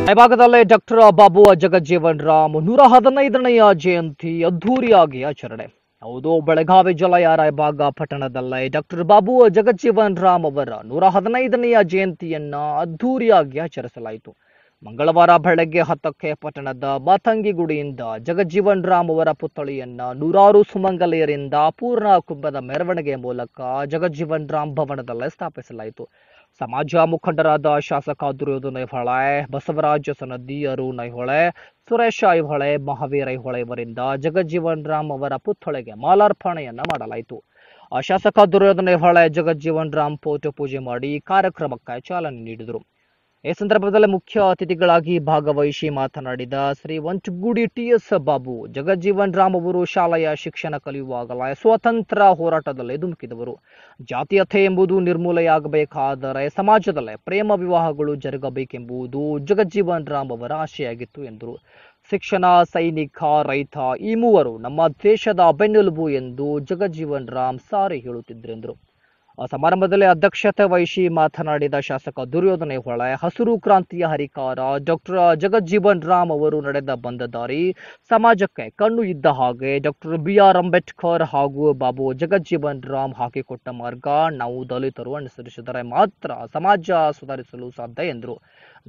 ಭಾಗದಲ್ಲೇ doctor Babu Jagjivan Ram ನೂರ ಹದಿನೈದನೆಯ ಜಯಂತಿ ಅದ್ಧೂರಿಯಾಗಿ ಆಚರಣೆ ಹೌದು ಬೆಳಗಾವಿ ಜಿಲ್ಲೆಯ ರಾಯಬಾಗ ಪಟ್ಟಣದಲ್ಲೇ ಡಾಕ್ಟರ್ ಬಾಬು ಜಗಜ್ಜೀವನ್ ರಾಮ್ ಅವರ ನೂರ ಹದಿನೈದನೆಯ ಜಯಂತಿಯನ್ನ ಅದ್ಧೂರಿಯಾಗಿ ಆಚರಿಸಲಾಯಿತು ಮಂಗಳವಾರ ಬೆಳಗ್ಗೆ ಹತ್ತಕ್ಕೆ ಪಟ್ಟಣದ ಮಾತಂಗಿ ಗುಡಿಯಿಂದ ಜಗಜ್ಜೀವನ್ ರಾಮ್ ಅವರ ಪುತ್ಥಳಿಯನ್ನ ನೂರಾರು ಸುಮಂಗಲೆಯರಿಂದ ಪೂರ್ಣ ಕುಂಭದ ಮೆರವಣಿಗೆ ಮೂಲಕ ಜಗಜ್ಜೀವನ್ ರಾಮ್ ಭವನದಲ್ಲೇ ಸ್ಥಾಪಿಸಲಾಯಿತು ಸಮಾಜ ಮುಖಂಡರಾದ ಶಾಸಕ ದುರ್ಯೋಧನ ಐಹೊಳೆ ಬಸವರಾಜ ಸನದಿ ಅರುಣ್ ಐಹೊಳೆ ಸುರೇಶ ಐಹೊಳೆ ಮಹಾವೀರ್ ಐಹೊಳೆ ಇವರಿಂದ ಜಗಜ್ಜೀವನ್ ರಾಮ್ ಅವರ ಪುತ್ಥಳಿಗೆ ಮಾಲಾರ್ಪಣೆಯನ್ನ ಮಾಡಲಾಯಿತು ಆ ಶಾಸಕ ದುರ್ಯೋಧನ ಐಹೊಳೆ ಜಗಜ್ಜೀವನ್ ರಾಮ್ ಫೋಟೋ ಪೂಜೆ ಮಾಡಿ ಕಾರ್ಯಕ್ರಮಕ್ಕೆ ಚಾಲನೆ ನೀಡಿದರು ಈ ಸಂದರ್ಭದಲ್ಲಿ ಮುಖ್ಯ ಅತಿಥಿಗಳಾಗಿ ಭಾಗವಹಿಸಿ ಮಾತನಾಡಿದ ಶ್ರೀ ವಂಚಗುಡಿ ಟಿ ಎಸ್ ಬಾಬು ಜಗಜ್ಜೀವನ್ ರಾಮ್ ಅವರು ಶಾಲೆಯ ಶಿಕ್ಷಣ ಕಲಿಯುವಾಗಲೇ ಸ್ವಾತಂತ್ರ್ಯ ಹೋರಾಟದಲ್ಲಿ ಧುಮುಕಿದವರು ಜಾತೀಯತೆ ಎಂಬುದು ನಿರ್ಮೂಲೆಯಾಗಬೇಕಾದರೆ ಸಮಾಜದಲ್ಲೇ ಪ್ರೇಮ ವಿವಾಹಗಳು ಜರುಗಬೇಕೆಂಬುದು ಜಗಜ್ಜೀವನ್ ರಾಮ್ ಅವರ ಆಶೆಯಾಗಿತ್ತು ಎಂದರು ಶಿಕ್ಷಣ ಸೈನಿಕ ರೈತ ಈ ಮೂವರು ನಮ್ಮ ದೇಶದ ಬೆನ್ನೆಲುಬು ಎಂದು ಜಗಜ್ಜೀವನ್ ರಾಮ್ ಸಾರಿ ಹೇಳುತ್ತಿದ್ದರೆಂದರು ಆ ಸಮಾರಂಭದಲ್ಲಿ ಅಧ್ಯಕ್ಷತೆ ವಹಿಸಿ ಮಾತನಾಡಿದ ಶಾಸಕ ದುರ್ಯೋಧನ ಹೊಳೆ ಹಸಿರು ಕ್ರಾಂತಿಯ ಹರಿಕಾರ ಡಾಕ್ಟರ್ ಜಗಜ್ಜೀವನ್ ರಾಮ್ ಅವರು ನಡೆದ ಬಂದ ದಾರಿ ಸಮಾಜಕ್ಕೆ ಕಣ್ಣು ಇದ್ದ ಹಾಗೆ ಡಾಕ್ಟರ್ ಬಿ ಆರ್ ಅಂಬೇಡ್ಕರ್ ಹಾಗೂ ಬಾಬು ಜಗಜ್ಜೀವನ್ ರಾಮ್ ಹಾಕಿಕೊಟ್ಟ ಮಾರ್ಗ ನಾವು ದಲಿತರು ಅನುಸರಿಸಿದರೆ ಮಾತ್ರ ಸಮಾಜ ಸುಧಾರಿಸಲು ಸಾಧ್ಯ ಎಂದರು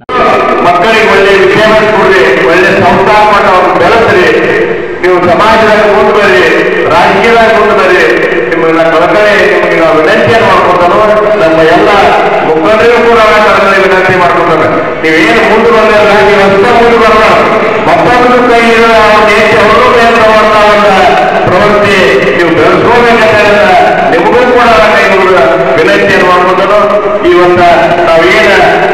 ಮಕ್ಕಳಿಗೆ ಒಳ್ಳೆ ವಿದ್ಯಾಭ್ಯಾಸ ಕೊಡ್ರಿ ಒಳ್ಳೆ ಸಂಸ್ಕಾರ ಮಾಡಿ ಅವ್ರನ್ನ ಬೆಳೆಸ್ರಿ ನೀವು ಸಮಾಜದಾಗ ಮುಂದೆ ಬರ್ರಿ ರಾಜಕೀಯದಾಗ ಮುಂದೆ ಬರ್ರಿ ನಿಮ್ಮನ್ನ ಕಳಕಳಿ ನಿಮಗೆ ನಾವು ವಿನಂತಿಯನ್ನು ಮಾಡ್ಕೊತಾನೋ ನಮ್ಮ ಎಲ್ಲ ಮುಖಂಡರಿಗೂ ಕೂಡ ಕಳಕಳಿ ವಿನಂತಿ ಮಾಡ್ಕೊತಾನೆ ನೀವೇನು ಮುಂದೆ ಬಂದಿರಲ್ಲ ನೀವು ಅಷ್ಟೇ ಮುಂದೆ ಬರಲ್ಲ ಮತ್ತೊಂದು ಕೈ ದೇಶ ಹೊರಗಡೆ ಮಾಡುವಂತ ಒಂದು ಪ್ರವೃತ್ತಿ ನೀವು ಬೆಳೆಸ್ಕೋಬೇಕಂತ ನಿಮಗೂ ಕೂಡ ಕೈ ಮುಗಿದ ವಿನಂತಿಯನ್ನು ಮಾಡ್ಕೊತಾನೋ ಈ ಒಂದು ನಾವೇನ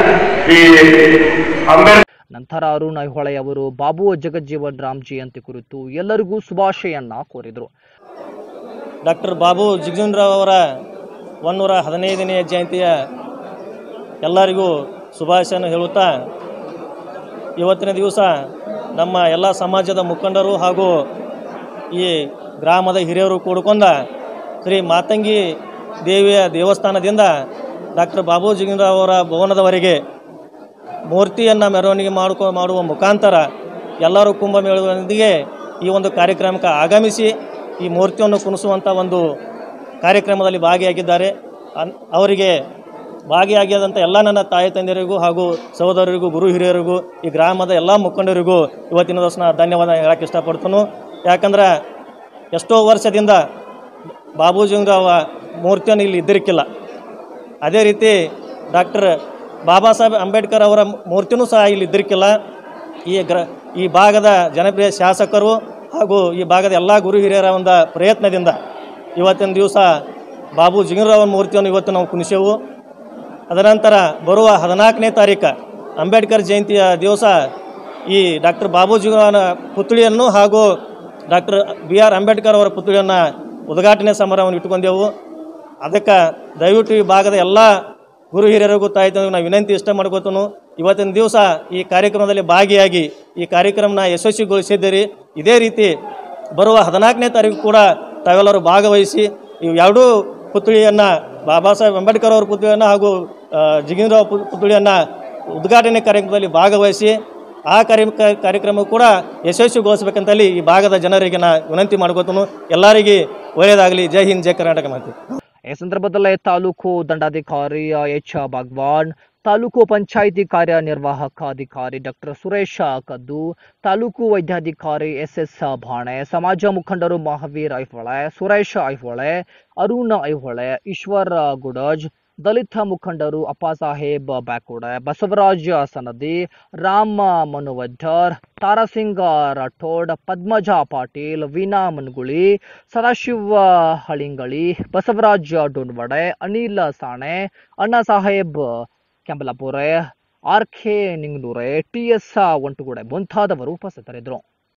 ಈ ಅಂಬೇಡ್ಕರ್ ನಂತರ ಅರುಣ್ ಐಹೊಳೆ ಅವರು ಬಾಬು ಜಗಜ್ಜೀವನ್ ರಾಮ್ ಜಯಂತಿ ಕುರಿತು ಎಲ್ಲರಿಗೂ ಶುಭಾಶಯನ್ನ ಕೋರಿದರು ಡಾಕ್ಟರ್ ಬಾಬು ಜಿಗಜೀವನರಾವ್ ಅವರ ಒನ್ನೂರ ಹದಿನೈದನೆಯ ಜಯಂತಿಯ ಎಲ್ಲರಿಗೂ ಶುಭಾಶಯನ ಹೇಳುತ್ತಾ ಇವತ್ತಿನ ದಿವಸ ನಮ್ಮ ಎಲ್ಲ ಸಮಾಜದ ಮುಖಂಡರು ಹಾಗೂ ಈ ಗ್ರಾಮದ ಹಿರಿಯರು ಕೂಡಿಕೊಂಡ ಶ್ರೀ ಮಾತಂಗಿ ದೇವಿಯ ದೇವಸ್ಥಾನದಿಂದ ಡಾಕ್ಟರ್ ಬಾಬು ಜಿಗಜೀವನರಾವ್ ಅವರ ಭವನದವರೆಗೆ ಮೂರ್ತಿಯನ್ನು ಮೆರವಣಿಗೆ ಮಾಡ್ಕೊ ಮಾಡುವ ಮುಖಾಂತರ ಎಲ್ಲರೂ ಕುಂಭಮೇಳದೊಂದಿಗೆ ಈ ಒಂದು ಕಾರ್ಯಕ್ರಮಕ್ಕೆ ಆಗಮಿಸಿ ಈ ಮೂರ್ತಿಯನ್ನು ಕುಣಿಸುವಂಥ ಒಂದು ಕಾರ್ಯಕ್ರಮದಲ್ಲಿ ಭಾಗಿಯಾಗಿದ್ದಾರೆ ಅನ್ ಅವರಿಗೆ ಭಾಗಿಯಾಗಿದಂಥ ಎಲ್ಲ ನನ್ನ ತಾಯಿ ತಂದೆಯರಿಗೂ ಹಾಗೂ ಸಹೋದರರಿಗೂ ಗುರು ಹಿರಿಯರಿಗೂ ಈ ಗ್ರಾಮದ ಎಲ್ಲ ಮುಖಂಡರಿಗೂ ಇವತ್ತಿನ ದಿವಸ ನಾ ಧನ್ಯವಾದ ಹೇಳಕ್ಕೆ ಇಷ್ಟಪಡ್ತೀನಿ ಯಾಕಂದ್ರೆ ಎಷ್ಟೋ ವರ್ಷದಿಂದ ಬಾಬೂಜಿಂಗ್ರಾವ ಮೂರ್ತಿಯನ್ನು ಇಲ್ಲಿ ಇದ್ದಿರಕ್ಕಿಲ್ಲ ಅದೇ ರೀತಿ ಡಾಕ್ಟರ್ ಬಾಬಾ ಸಾಹೇಬ್ ಅಂಬೇಡ್ಕರ್ ಅವರ ಮೂರ್ತಿನೂ ಸಹ ಇಲ್ಲಿ ಇದ್ದಿರಕ್ಕಿಲ್ಲ ಈ ಗ್ರ ಈ ಭಾಗದ ಜನಪ್ರಿಯ ಶಾಸಕರು ಹಾಗೂ ಈ ಭಾಗದ ಎಲ್ಲ ಗುರು ಹಿರಿಯರ ಒಂದು ಪ್ರಯತ್ನದಿಂದ ಇವತ್ತಿನ ದಿವಸ ಬಾಬು ಜಿಂಗರಾವ್ ಮೂರ್ತಿಯನ್ನು ಇವತ್ತು ನಾವು ಕುಣಿಸೆವು ಅದನಂತರ ಬರುವ ಹದಿನಾಲ್ಕನೇ ತಾರೀಕು ಅಂಬೇಡ್ಕರ್ ಜಯಂತಿಯ ದಿವಸ ಈ ಡಾಕ್ಟರ್ ಬಾಬು ಜಿಂಗರಾವನ ಪುತ್ಳಿಯನ್ನು ಹಾಗೂ ಡಾಕ್ಟರ್ ಬಿ ಆರ್ ಅಂಬೇಡ್ಕರ್ ಅವರ ಪುತ್ಳಿಯನ್ನು ಉದ್ಘಾಟನೆ ಸಮಾರಂಭವನ್ನು ಇಟ್ಕೊಂಡೆವು ಅದಕ್ಕೆ ದಯವಿಟ್ಟು ಈ ಭಾಗದ ಎಲ್ಲ ಗುರು ಹಿರಿಯರಿಗೂ ತಾಯಿ ತಂದೆಗೂ ನಾವು ವಿನಂತಿ ಇಷ್ಟ ಮಾಡ್ಕೋತನು ಇವತ್ತಿನ ದಿವಸ ಈ ಕಾರ್ಯಕ್ರಮದಲ್ಲಿ ಭಾಗಿಯಾಗಿ ಈ ಕಾರ್ಯಕ್ರಮನ ಯಶಸ್ವಿಗೊಳಿಸಿದ್ದೀರಿ ಇದೇ ರೀತಿ ಬರುವ ಹದಿನಾಲ್ಕನೇ ತಾರೀಕು ಕೂಡ ತಾವೆಲ್ಲರೂ ಭಾಗವಹಿಸಿ ಇವು ಎರಡೂ ಪುತ್ಳಿಯನ್ನು ಬಾಬಾ ಸಾಹೇಬ್ ಅಂಬೇಡ್ಕರ್ ಅವರ ಪುತ್ಳಿಯನ್ನು ಹಾಗೂ ಜಿಗಿಂದ್ರಾವ್ ಪುತ್ಳಿಯನ್ನು ಉದ್ಘಾಟನೆ ಕಾರ್ಯಕ್ರಮದಲ್ಲಿ ಭಾಗವಹಿಸಿ ಆ ಕಾರ್ಯ ಕಾರ್ಯಕ್ರಮ ಕೂಡ ಯಶಸ್ವಿಗೊಳಿಸಬೇಕಂತಲ್ಲಿ ಈ ಭಾಗದ ಜನರಿಗೆ ನಾ ವಿನಂತಿ ಮಾಡ್ಕೋತನು ಎಲ್ಲರಿಗೆ ಒಳ್ಳೆಯದಾಗಲಿ ಜೈ ಹಿಂದ್ ಜೈ ಕರ್ನಾಟಕ ಮಾತಿ ಈ ಸಂದರ್ಭದಲ್ಲೇ ತಾಲೂಕು ದಂಡಾಧಿಕಾರಿ ಎಚ್ ಭಗವಾನ್ ತಾಲೂಕು ಪಂಚಾಯಿತಿ ಕಾರ್ಯನಿರ್ವಾಹಕ ಅಧಿಕಾರಿ ಡಾಕ್ಟರ್ ಸುರೇಶ ಕದ್ದು ತಾಲೂಕು ವೈದ್ಯಾಧಿಕಾರಿ ಎಸ್ ಎಸ್ ಭಾಣೆ ಸಮಾಜ ಮುಖಂಡರು ಮಹಾವೀರ್ ಐಹೊಳೆ ಸುರೇಶ್ ಐಹೊಳೆ ಅರುಣ್ ಐಹೊಳೆ ಈಶ್ವರ್ ಗುಡಜ್ ದಲಿತ ಮುಖಂಡರು Appasaheb ಬ್ಯಾಕೋಡೆ Basavaraj Sanadi Ram ಮನುವಡ್ಡರ್ Tara Singh Rathod Padmaja Patil Veena ಮನ್ಗುಳಿ Sadashiva ಹಳಿಂಗಳಿ Basavaraj ಡೋನ್ವಡೆ Anil Sane Anna Saheb Kembalpure R K Ningnure T S Ontugude ಮುಂತಾದವರು ಉಪಸ್ಥಿತರಿದ್ದರು